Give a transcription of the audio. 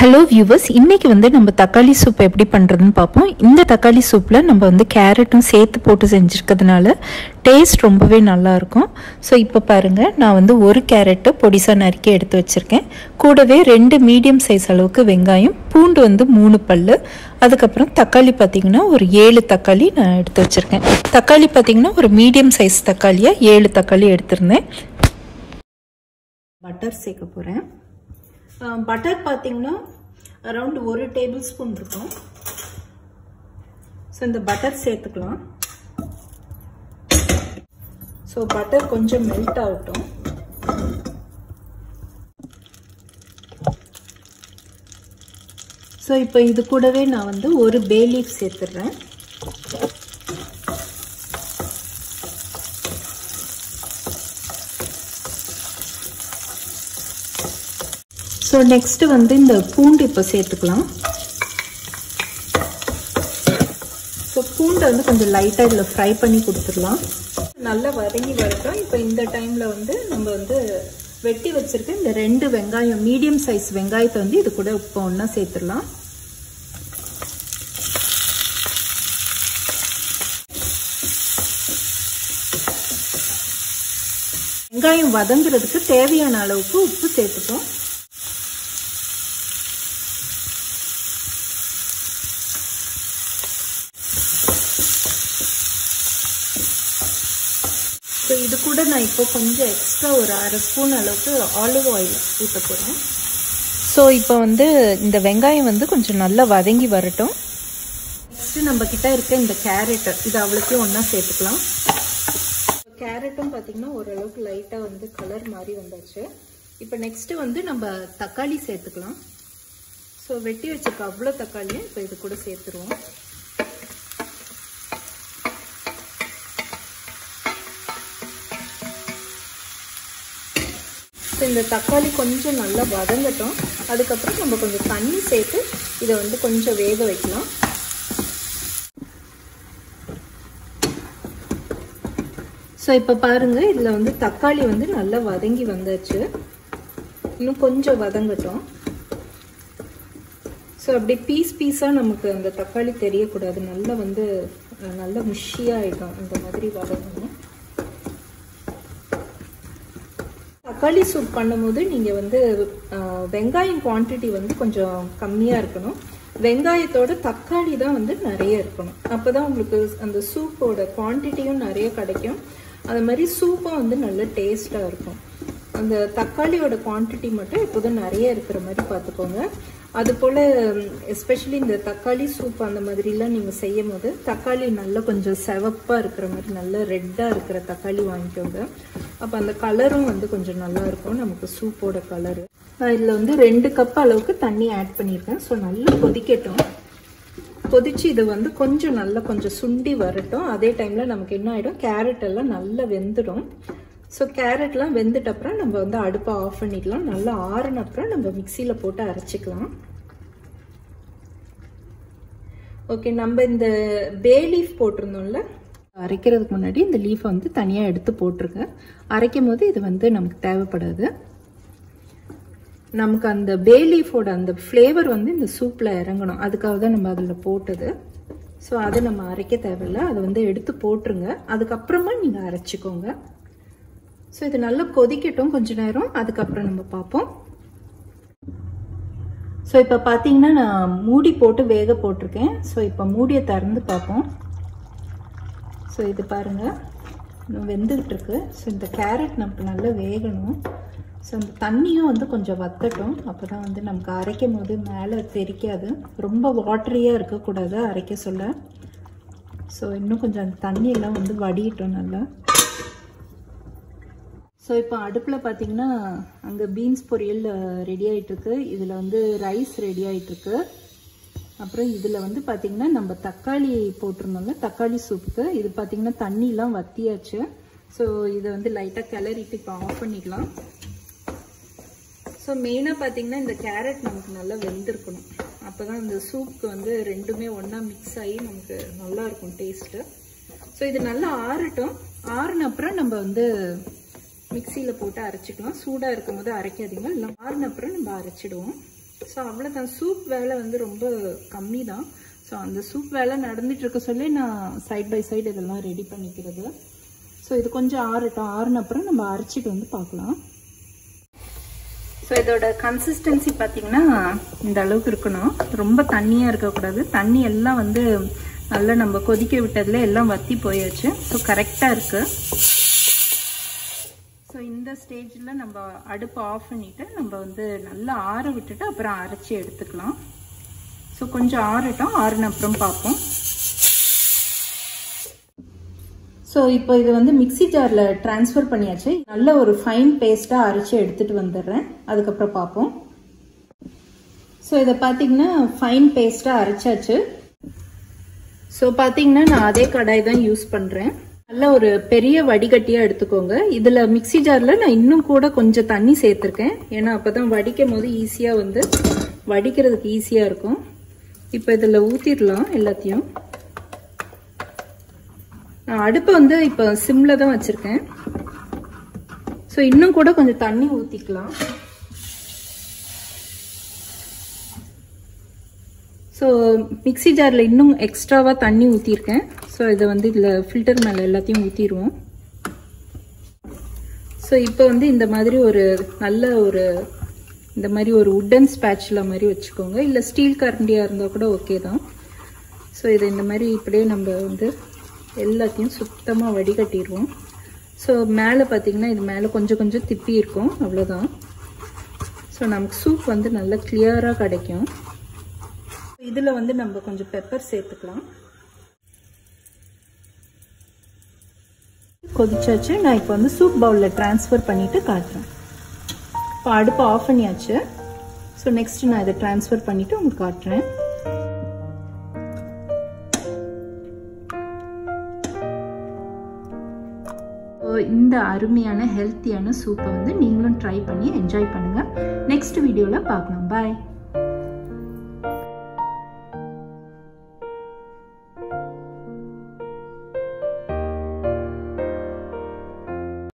hello viewers இன்னைக்கு வந்து நம்ம தக்காளி சூப் எப்படி பண்ணுறதுன்னு பார்ப்போம் இந்த தக்காளி சூப்பில் நம்ம வந்து கேரட்டும் சேர்த்து போட்டு செஞ்சுருக்கிறதுனால டேஸ்ட் ரொம்பவே நல்லா இருக்கும் ஸோ இப்போ பாருங்கள் நான் வந்து ஒரு கேரட்டை பொடிசாக நறுக்கி எடுத்து வச்சுருக்கேன் கூடவே ரெண்டு மீடியம் சைஸ் அளவுக்கு வெங்காயம் பூண்டு வந்து மூணு பல் அதுக்கப்புறம் தக்காளி பார்த்திங்கன்னா ஒரு ஏழு தக்காளி நான் எடுத்து வச்சுருக்கேன் தக்காளி பார்த்திங்கன்னா ஒரு மீடியம் சைஸ் தக்காளியாக ஏழு தக்காளி எடுத்திருந்தேன் பட்டர் சேர்க்க போகிறேன் பட்டர் பார்த்தீங்கன்னா அரவுண்ட் ஒரு டேபிள் ஸ்பூன் இருக்கும் ஸோ இந்த பட்டர் சேர்த்துக்கலாம் ஸோ பட்டர் கொஞ்சம் மெல்ட் ஆகட்டும் ஸோ இப்போ இது கூடவே நான் வந்து ஒரு பே லீஃப் சேர்த்துடுறேன் ஸோ நெக்ஸ்ட்டு வந்து இந்த பூண்டு இப்போ சேர்த்துக்கலாம் ஸோ பூண்டை வந்து கொஞ்சம் லைட்டாக இதில் ஃப்ரை பண்ணி கொடுத்துடலாம் நல்லா வதங்கி வரட்டும் இப்போ இந்த டைமில் வந்து நம்ம வந்து வெட்டி வச்சுருக்க இந்த ரெண்டு வெங்காயம் மீடியம் சைஸ் வெங்காயத்தை வந்து இது கூட இப்போ ஒன்றா சேர்த்துடலாம் வெங்காயம் வதங்குறதுக்கு தேவையான அளவுக்கு உப்பு சேர்த்துட்டோம் ஸோ இது கூட நான் இப்போ கொஞ்சம் எக்ஸ்ட்ரா ஒரு அரை ஸ்பூன் அளவுக்கு ஆலிவ் ஆயில் ஊற்ற போகிறேன் ஸோ இப்போ வந்து இந்த வெங்காயம் வந்து கொஞ்சம் நல்லா வதங்கி வரட்டும் நெக்ஸ்ட்டு நம்ம கிட்ட இருக்க இந்த கேரட் இது அவ்வளோத்தையும் ஒன்றா சேர்த்துக்கலாம் கேரட்டும் பார்த்தீங்கன்னா ஓரளவுக்கு லைட்டாக வந்து கலர் மாதிரி வந்தாச்சு இப்போ நெக்ஸ்ட்டு வந்து நம்ம தக்காளி சேர்த்துக்கலாம் ஸோ வெட்டி வச்சுருக்க அவ்வளோ தக்காளியும் இப்போ இது கூட சேர்த்துருவோம் ஸோ இந்த தக்காளி கொஞ்சம் நல்லா வதங்கட்டும் அதுக்கப்புறம் நம்ம கொஞ்சம் தண்ணி சேர்த்து இதை வந்து கொஞ்சம் வேக வைக்கலாம் ஸோ இப்போ பாருங்கள் இதில் வந்து தக்காளி வந்து நல்லா வதங்கி வந்தாச்சு இன்னும் கொஞ்சம் வதங்கட்டும் ஸோ அப்படி பீஸ் பீஸாக நமக்கு அந்த தக்காளி தெரியக்கூடாது நல்லா வந்து நல்லா முஷியாகிடும் இந்த மாதிரி வதங்கணும் தக்காளி சூப் பண்ணும்போது நீங்கள் வந்து வெங்காயம் குவான்டிட்டி வந்து கொஞ்சம் கம்மியாக இருக்கணும் வெங்காயத்தோட தக்காளி தான் வந்து நிறைய இருக்கணும் அப்போ தான் உங்களுக்கு அந்த சூப்போட குவான்டிட்டியும் நிறைய கிடைக்கும் அது மாதிரி சூப்பும் வந்து நல்ல டேஸ்ட்டாக இருக்கும் அந்த தக்காளியோட குவான்டிட்டி மட்டும் எப்போதும் நிறைய இருக்கிற மாதிரி பார்த்துக்கோங்க அது போல் எஸ்பெஷலி இந்த தக்காளி சூப் அந்த மாதிரிலாம் நீங்கள் செய்யும் போது தக்காளி நல்லா கொஞ்சம் செவப்பாக இருக்கிற மாதிரி நல்ல ரெட்டாக இருக்கிற தக்காளி வாங்கிக்கோங்க அப்போ அந்த கலரும் வந்து கொஞ்சம் நல்லா இருக்கும் நமக்கு சூப்போட கலரு நான் இதில் வந்து ரெண்டு கப் அளவுக்கு தண்ணி ஆட் பண்ணியிருக்கேன் ஸோ நல்லா கொதிக்கட்டும் கொதிச்சு இது வந்து கொஞ்சம் நல்லா கொஞ்சம் சுண்டி வரட்டும் அதே டைமில் நமக்கு என்ன ஆகிடும் கேரட் எல்லாம் நல்லா வெந்துடும் ஸோ கேரட்லாம் வெந்துட்ட அப்புறம் நம்ம வந்து அடுப்பை ஆஃப் பண்ணிக்கலாம் நல்லா ஆறுன அப்புறம் நம்ம மிக்சியில் போட்டு அரைச்சிக்கலாம் ஓகே நம்ம இந்த பே லீஃப் போட்டிருந்தோம்ல அரைக்கிறதுக்கு முன்னாடி இந்த லீஃபை வந்து தனியாக எடுத்து போட்டிருங்க அரைக்கும் போது இது வந்து நமக்கு தேவைப்படாது நமக்கு அந்த பே லீஃபோட அந்த ஃப்ளேவர் வந்து இந்த சூப்பில் இறங்கணும் அதுக்காக தான் நம்ம அதில் போட்டது ஸோ அதை நம்ம அரைக்க தேவையில்ல அதை வந்து எடுத்து போட்டுருங்க அதுக்கப்புறமா நீங்கள் அரைச்சிக்கோங்க ஸோ இது நல்லா கொதிக்கட்டும் கொஞ்ச நேரம் அதுக்கப்புறம் நம்ம பார்ப்போம் ஸோ இப்போ பார்த்தீங்கன்னா நான் மூடி போட்டு வேக போட்டிருக்கேன் ஸோ இப்போ மூடியை திறந்து பார்ப்போம் ஸோ இது பாருங்கள் இன்னும் வெந்துகிட்டு இருக்கு ஸோ இந்த கேரட் நமக்கு நல்லா வேகணும் ஸோ அந்த தண்ணியும் வந்து கொஞ்சம் வத்தட்டும் அப்போ தான் வந்து நமக்கு அரைக்கும் போது மேலே தெரிக்காது ரொம்ப வாட்டரியாக இருக்கக்கூடாது அரைக்க சொல்ல ஸோ இன்னும் கொஞ்சம் அந்த தண்ணியெல்லாம் வந்து வடியட்டும் நல்லா ஸோ இப்போ அடுப்பில் பார்த்தீங்கன்னா அங்கே பீன்ஸ் பொரியல் ரெடி ஆகிட்டுருக்கு இதில் வந்து ரைஸ் ரெடி ஆகிட்டுருக்கு அப்புறம் இதில் வந்து பார்த்திங்கன்னா நம்ம தக்காளி போட்டிருந்தோம்ல தக்காளி சூப்புக்கு இது பார்த்திங்கன்னா தண்ணிலாம் வத்தியாச்சு ஸோ இதை வந்து லைட்டாக கிளறிட்டு இப்போ ஆஃப் பண்ணிக்கலாம் ஸோ மெயினாக பார்த்தீங்கன்னா இந்த கேரட் நமக்கு நல்லா வெந்திருக்கணும் அப்போ தான் இந்த சூப்புக்கு வந்து ரெண்டுமே ஒன்றா மிக்ஸ் ஆகி நமக்கு நல்லா இருக்கும் டேஸ்ட்டு ஸோ இது நல்லா ஆறட்டும் ஆறுன அப்புறம் நம்ம வந்து மிக்சியில் போட்டு அரைச்சிக்கலாம் சூடாக இருக்கும் போது அரைக்காதீங்க இல்லை ஆறுன அப்புறம் நம்ம அரைச்சிடுவோம் ஸோ அவ்வளோதான் சூப் வேலை வந்து ரொம்ப கம்மி தான் ஸோ அந்த சூப் வேலை நடந்துட்டு இருக்க சொல்லி நான் சைட் பை சைடு இதெல்லாம் ரெடி பண்ணிக்கிறது ஸோ இது கொஞ்சம் ஆறட்டும் ஆறுன அப்புறம் நம்ம அரைச்சிட்டு வந்து பார்க்கலாம் ஸோ இதோட கன்சிஸ்டன்சி பார்த்தீங்கன்னா இந்த அளவுக்கு இருக்கணும் ரொம்ப தண்ணியாக இருக்கக்கூடாது தண்ணி எல்லாம் வந்து நல்லா நம்ம கொதிக்க விட்டதுல எல்லாம் வத்தி போயாச்சு ஸோ கரெக்டாக இருக்குது ஸோ இந்த ஸ்டேஜில் நம்ம அடுப்பை ஆஃப் பண்ணிவிட்டு நம்ம வந்து நல்லா ஆற விட்டுட்டு அப்புறம் அரைச்சி எடுத்துக்கலாம் ஸோ கொஞ்சம் ஆறட்டும் ஆறுன அப்புறம் பார்ப்போம் ஸோ இப்போ இது வந்து மிக்சி ஜாரில் ட்ரான்ஸ்ஃபர் பண்ணியாச்சு நல்ல ஒரு ஃபைன் பேஸ்ட்டாக அரைச்சி எடுத்துகிட்டு வந்துடுறேன் அதுக்கப்புறம் பார்ப்போம் ஸோ இதை பார்த்தீங்கன்னா ஃபைன் பேஸ்ட்டாக அரைச்சாச்சு ஸோ பார்த்தீங்கன்னா நான் அதே கடாய் தான் யூஸ் பண்ணுறேன் நல்ல ஒரு பெரிய வடிகட்டியாக எடுத்துக்கோங்க இதில் மிக்சி ஜாரில் நான் இன்னும் கூட கொஞ்சம் தண்ணி சேர்த்துருக்கேன் ஏன்னா அப்போ தான் வடிக்கும் போது ஈஸியாக வந்து வடிக்கிறதுக்கு ஈஸியாக இருக்கும் இப்போ இதில் ஊற்றிடலாம் எல்லாத்தையும் நான் அடுப்பை வந்து இப்போ சிம்மில் தான் வச்சுருக்கேன் ஸோ இன்னும் கூட கொஞ்சம் தண்ணி ஊற்றிக்கலாம் ஸோ மிக்சி ஜாரில் இன்னும் எக்ஸ்ட்ராவாக தண்ணி ஊற்றிருக்கேன் ஸோ இதை வந்து இதில் ஃபில்டர் மேலே எல்லாத்தையும் ஊற்றிடுவோம் ஸோ இப்போ வந்து இந்த மாதிரி ஒரு நல்ல ஒரு இந்த மாதிரி ஒரு உட்டன் ஸ்பேட்சில் மாதிரி வச்சுக்கோங்க இல்லை ஸ்டீல் கரண்டியாக இருந்தால் கூட ஓகே தான் ஸோ இதை இந்த மாதிரி இப்படியே நம்ம வந்து எல்லாத்தையும் சுத்தமாக வடிகட்டிடுவோம் ஸோ மேலே பார்த்தீங்கன்னா இது மேலே கொஞ்சம் கொஞ்சம் திப்பி இருக்கும் அவ்வளோதான் ஸோ நமக்கு சூப் வந்து நல்லா கிளியராக கிடைக்கும் இதில் வந்து நம்ம கொஞ்சம் பெப்பர் சேர்த்துக்கலாம் கொதிச்சாச்சு நான் இப்போ வந்து சூப் பவுலில் ட்ரான்ஸ்ஃபர் பண்ணிவிட்டு காட்டுறேன் இப்போ அடுப்பை ஆஃப் பண்ணியாச்சு ஸோ நெக்ஸ்ட் நான் இதை ட்ரான்ஸ்ஃபர் பண்ணிவிட்டு உங்களுக்கு காட்டுறேன் இந்த அருமையான ஹெல்த்தியான சூப்பை வந்து நீங்களும் ட்ரை பண்ணி என்ஜாய் பண்ணுங்கள் நெக்ஸ்ட் வீடியோவில் பார்க்கலாம் பாய்